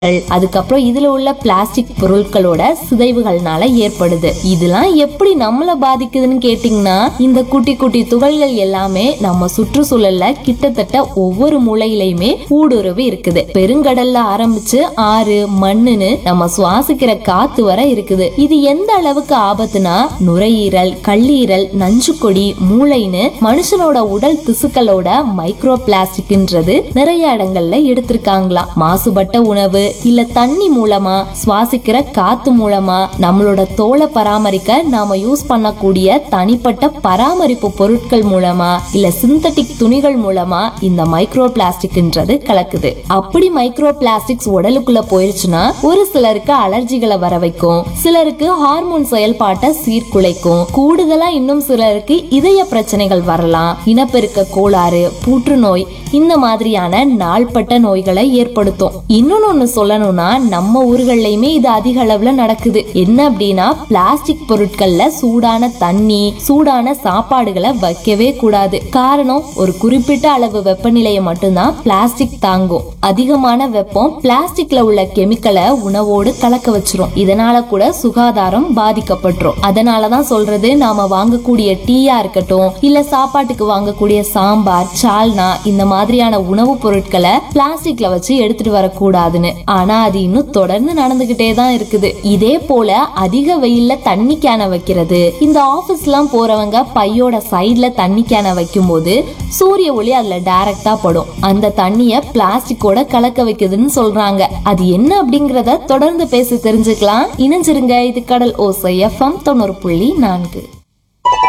அதுக்கப்புறம் இதுல உள்ள பிளாஸ்டிக் பொருட்களோட சிதைவுகள்னால ஏற்படுது இதெல்லாம் எப்படி நம்மள பாதிக்குதுன்னு கேட்டிங்கன்னா இந்த குட்டி குட்டி துகள்கள் எல்லாமே நம்ம சுற்றுச்சூழல்ல கிட்டத்தட்ட ஒவ்வொரு மூலையிலையுமே ஊடுருவி இருக்குது பெருங்கடல்ல ஆரம்பிச்சு ஆறு மண்ணுன்னு நம்ம சுவாசிக்கிற காத்து வர இருக்குது இது எந்த அளவுக்கு ஆபத்துனா நுரையீரல் கல்லீரல் நஞ்சுக்கொடி மூளைன்னு மனுஷனோட உடல் திசுக்களோட மைக்ரோ பிளாஸ்டிக்ன்றது நிறைய இடங்கள்ல எடுத்திருக்காங்களாம் மாசுபட்ட உணவு இல்ல தண்ணி மூலமா சுவாசிக்கிற காத்து மூலமா நம்மளோட தோலை பராமரிக்க நாம யூஸ் பண்ணக்கூடிய தனிப்பட்ட பராமரிப்பு பொருட்கள் மூலமா இல்ல சிந்தட்டிக் துணிகள் மூலமா இந்த மைக்ரோ பிளாஸ்டிக்ன்றது கலக்குது அப்படி மைக்ரோ பிளாஸ்டிக்ஸ் உடலுக்குள்ள போயிருச்சுன்னா ஒரு சிலருக்கு அலர்ஜிகளை வர வைக்கும் சிலருக்கு ஹார்மோன் செயல்பாட்டை சீர்குலைக்கும் கூடுதலா இன்னும் சிலருக்கு இதய பிரச்சனைகள் வரலாம் இனப்பெருக்க கோளாறு புற்றுநோய் இந்த மாதிரியான நாள்பட்ட நோய்களை ஏற்படுத்தும் இன்னொன்னு ஒண்ணு சொல்லணும்னா நம்ம ஊர்கள்லயுமே இது அதிக அளவுல நடக்குது என்ன அப்படின்னா பிளாஸ்டிக் பொருட்கள்ல சூடான தண்ணி சூடான சாப்பாடுகளை வைக்கவே கூடாது காரணம் ஒரு குறிப்பிட்ட அளவு வெப்பநிலையை மட்டும்தான் பிளாஸ்டிக் தாங்கும் அதிகமான வெப்பம் பிளாஸ்டிக்ல உள்ள கெமிக்கலை உணவோடு கலக்க வச்சிரும் இதனால கூட சுகாதாரம் பாதிக்கப்பட்டுரும் அதனாலதான் சொல்றது நாம வாங்கக்கூடிய டீயா இருக்கட்டும் இல்ல சாப்பாட்டுக்கு வாங்கக்கூடிய சாம்பார் சால்னா இந்த மாதிரியான உணவுப் பொருட்களை பிளாஸ்டிக்ல வச்சு எடுத்துட்டு வரக்கூடாதுன்னு ஆனா அது இன்னும் தொடர்ந்து நடந்துகிட்டே தான் இருக்குது இதே போல அதிக வெயில்ல தண்ணி கேனை வைக்கிறது இந்த ஆபீஸ் எல்லாம் போறவங்க பையோட சைடுல தண்ணி கேனை வைக்கும் போது சூரிய ஒளி அதுல டைரக்டா படும் அந்த தண்ணிய பிளாஸ்டிக்கோட கலக்க வைக்குதுன்னு சொல்றாங்க அது என்ன அப்படிங்கறத தொடர்ந்து பேசி தெரிஞ்சுக்கலாம் இணைஞ்சிருங்க இது கடல் ஓசை எஃப்எம் தொண்ணூறு புள்ளி நான்கு